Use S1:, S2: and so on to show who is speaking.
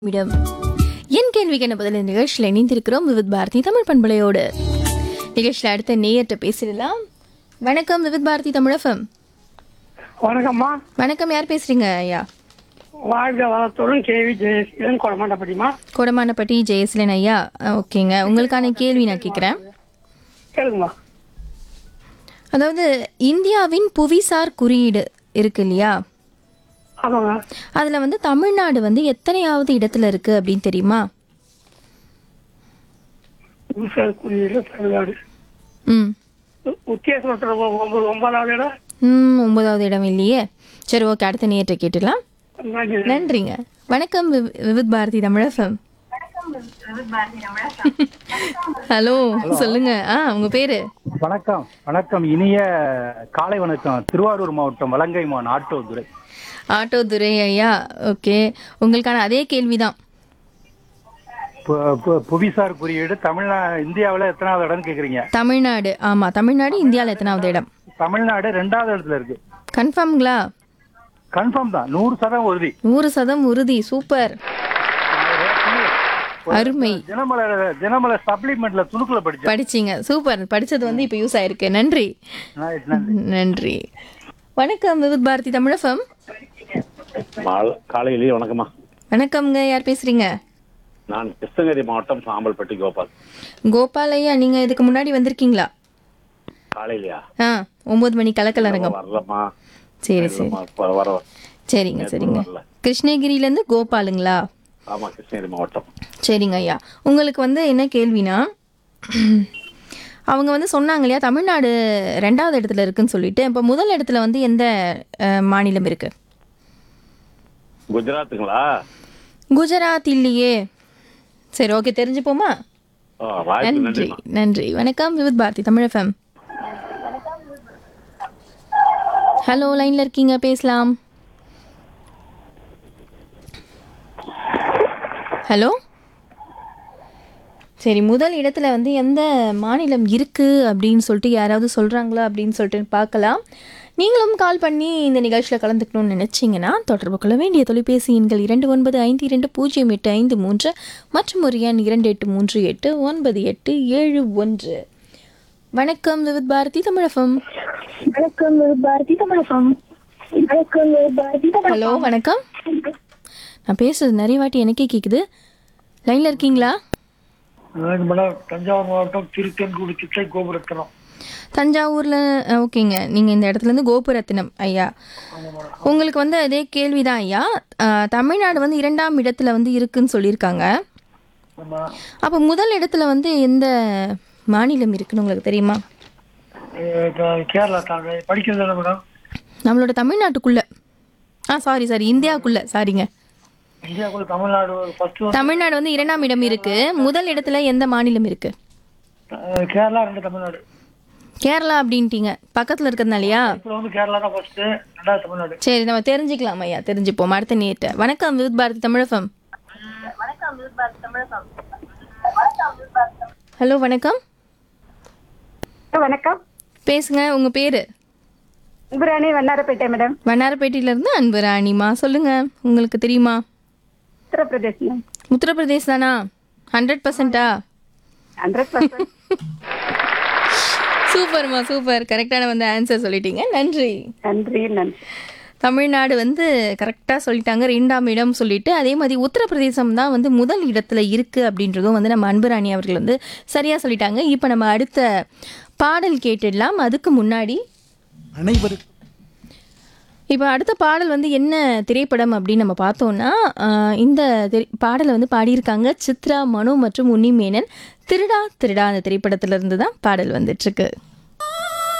S1: இடம் என் கேள்விக்கு என்ன பதில் இந்த நிகழ்ச்சியில் இணைந்திருக்கிறோம் விவித் பாரதி தமிழ் பண்பலையோடு நிகழ்ச்சியில் அடுத்த நேயர்கிட்ட பேசிடலாம் வணக்கம் விவித் பாரதி தமிழகம்
S2: வணக்கம்மா
S1: வணக்கம் யார் பேசுறீங்க ஐயா
S2: வாழ்க வளத்துடன் கேவி ஜெயசீலன் கொடமாட்டப்படிமா
S1: கொடமானப்பட்டி ஜெயசிலன் ஐயா அஹ், ஓகேங்க உங்களுக்கான கேள்வி நான் கேட்குறேன்
S2: கேளுங்கம்மா
S1: அதாவது இந்தியாவின் புவிசார் குறியீடு இருக்கு இல்லையா
S2: ஆமாங்க
S1: அதில் வந்து தமிழ்நாடு வந்து எத்தனையாவது இடத்துல இருக்கு அப்படின்னு தெரியுமா
S2: புதுசாக குறியீடு தமிழ்நாடு
S1: ம்
S2: உத்தியாசமற்ற ஒன்பது ஒன்பதாவது இடம்
S1: ம் ஒன்பதாவது இடம் இல்லையே சரி ஓகே அடுத்த நேயர்கிட்ட கேட்டுடலாம்
S2: நன்றி.
S1: நன்றிங்க வணக்கம் வி- விவித் பாரதி தமிழகம் ஹலோ சொல்லுங்க ஆ உங்க பேரு
S3: வணக்கம் வணக்கம் இனிய காலை வணக்கம் திருவாரூர் மாவட்டம் வலங்கைமான் ஆட்டோதுரை
S1: ஆட்டோ துரை ஐயா ஓகே உங்களுக்கான அதே கேள்விதான்
S3: பு- பு- புவிசார் குறியீடு தமிழ்நா இந்தியாவில் எத்தனாவது இடம்னு கேக்குறீங்க
S1: தமிழ்நாடு ஆமா தமிழ்நாடு இந்தியாவில் எத்தனாவது இடம்
S3: தமிழ்நாடு ரெண்டாவது இடத்துல இருக்கு
S1: கன்ஃபார்ம்ங்களா
S3: கன்ஃபார்ம் தான் நூறு சதம் உறுதி
S1: நூறு சதம் உறுதி சூப்பர் அருமை
S3: தினமலர் தினமலர் சப்ளிமெண்ட்ல துணுக்குல படிச்சேன்
S1: படிச்சீங்க சூப்பர் படிச்சது வந்து இப்போ யூஸ் ஆயிருக்கு நன்றி
S3: Right, நன்றி.
S1: நன்றி வணக்கம் விவித் பாரதி தமிழகம்
S4: மால்- காலையிலேயே வணக்கம்மா
S1: வணக்கம்ங்க யார் பேசுறீங்க
S4: நான் கிருஷ்ணகிரி மாவட்டம் சாம்பல்பட்டி கோபால்
S1: கோபால் ஐயா நீங்க இதுக்கு முன்னாடி வந்திருக்கீங்களா
S4: காலையிலயா
S1: ஆ ஒன்பது மணி கலக்கலரங்கம்
S4: வரலம்மா
S1: சரி சரி
S4: இல்லம்மா, இப்ப வர
S1: சரிங்க சரிங்க
S4: வரல.
S1: கிருஷ்ணகிரியிலேருந்து கோபாலுங்களா
S4: ஆமா கிருஷ்ணகிரி மாவட்டம்
S1: சரிங்க ஐயா உங்களுக்கு வந்து என்ன கேள்வினா அவங்க வந்து சொன்னாங்க இல்லையா தமிழ்நாடு ரெண்டாவது இடத்துல இருக்குன்னு சொல்லிட்டு இப்போ முதல் இடத்துல வந்து எந்த அஹ், மாநிலம் இருக்கு
S4: குஜராத்துங்களா
S1: குஜராத் இல்லையே சரி ஓகே தெரிஞ்சுப்போமா
S4: ஆ, வாய்ப்பு
S1: நன்றி
S4: நன்றிம்மா
S1: நன்றி வணக்கம் விவித் பாரதி தமிழ் எஃப்எம் ஹலோ லைன்ல இருக்கீங்க பேசலாம் ஹலோ சரி முதல் இடத்துல வந்து எந்த மாநிலம் இருக்கு அப்படின்னு சொல்லிட்டு யாராவது சொல்றாங்களா அப்படின்னு சொல்லிட்டு பார்க்கலாம் நீங்களும் கால் பண்ணி இந்த நிகழ்ச்சியில் கலந்துக்கணும்னு நினைச்சீங்கன்னா தொடர்பு கொள்ள வேண்டிய தொலைபேசி எண்கள் இரண்டு ஒன்பது ஐந்து இரண்டு பூஜ்ஜியம் எட்டு ஐந்து மூன்று மற்றும் ஒரு எண் இரண்டு எட்டு மூன்று எட்டு ஒன்பது எட்டு ஏழு ஒன்று வணக்கம் விவித் பாரதி தமிழகம்
S5: வணக்கம் பாரதி தமிழகம் வணக்கம் பாரதி தமிழகம்
S1: ஹலோ வணக்கம் நான் பேசுறது நிறைய வாட்டி எனக்கே கேட்குது லைனில் இருக்கீங்களா
S2: வணக்கம் மேடம் தஞ்சாவூர் மாவட்டம் திருக்கன்குடி திட்டை கோபுரத்தனம்
S1: தஞ்சாவூரில் ஓகேங்க நீங்கள் இந்த இடத்துலேருந்து கோபுரத்தினம் ஐயா உங்களுக்கு வந்து அதே கேள்விதான் ஐயா அஹ், தமிழ்நாடு வந்து இரண்டாம் இடத்துல வந்து இருக்குன்னு சொல்லியிருக்காங்க
S2: ஆமா
S1: அப்போ முதல் இடத்துல வந்து எந்த மாநிலம் இருக்குன்னு உங்களுக்கு தெரியுமா
S2: அஹ் இப்ப கேரளா தாங்க படிக்கிறது தானே மேடம்
S1: நம்மளோட தமிழ்நாட்டுக்குள்ள ஆ சாரி சாரி இந்தியாவுக்குள்ள சாரிங்க
S2: இந்தியாவுக்குள்ள தமிழ்நாடு ஃபர்ஸ்ட்
S1: தமிழ்நாடு வந்து இரண்டாம் இடம் இருக்கு முதல் இடத்துல எந்த மாநிலம் இருக்கு
S2: கேரளா ரெண்டு தமிழ்நாடு
S1: கேரளா அப்படின்ட்டீங்க பக்கத்தில் இருக்கிறதுனாலயா
S2: இப்போ வந்து கேரளா தான் ஃபர்ஸ்ட் ரெண்டாவது தமிழ்நாடு
S1: சரி நம்ம தெரிஞ்சுக்கலாம் ஐயா தெரிஞ்சுப்போம் அடுத்த நேற்று வணக்கம் வித் பாரதி தமிழகம் ஹலோ வணக்கம்
S5: வணக்கம்
S1: பேசுங்க உங்க பேரு
S5: இப்ரானி வண்ணாரப்பேட்டை மேடம்
S1: வண்ணாரப்பேட்டையில இருந்து அன்பு ராணிமா சொல்லுங்க உங்களுக்கு தெரியுமா
S5: உத்தரப்பிரதேஷ் மேம்
S1: உத்தரப்பிரதேஷ் தானா ஹண்ட்ரட் பர்சன்டா
S5: ஹண்ட்ரட் பர்சன்ட்
S1: சூப்பர்மா சூப்பர் கரெக்டான வந்து ஆன்சர் சொல்லிட்டீங்க நன்றி
S5: நன்றி நன்றி
S1: தமிழ்நாடு வந்து கரெக்டாக சொல்லிட்டாங்க ரெண்டாம் இடம் சொல்லிட்டு அதே மாதிரி உத்தரப்பிரதேசம் தான் வந்து முதல் இடத்துல இருக்குது அப்படின்றதும் வந்து நம்ம அன்புராணி அவர்கள் வந்து சரியாக சொல்லிட்டாங்க இப்போ நம்ம அடுத்த பாடல் கேட்டுடலாம் அதுக்கு முன்னாடி
S6: அனைவருக்கும்
S1: இப்போ அடுத்த பாடல் வந்து என்ன திரைப்படம் அப்படின்னு நம்ம பார்த்தோம்னா ஆஹ், இந்த திரை பாடலை வந்து பாடியிருக்காங்க சித்ரா மனு மற்றும் உன்னிமேனன் திருடா திருடா அந்த திரைப்படத்துல இருந்து தான் பாடல் வந்துட்டுருக்கு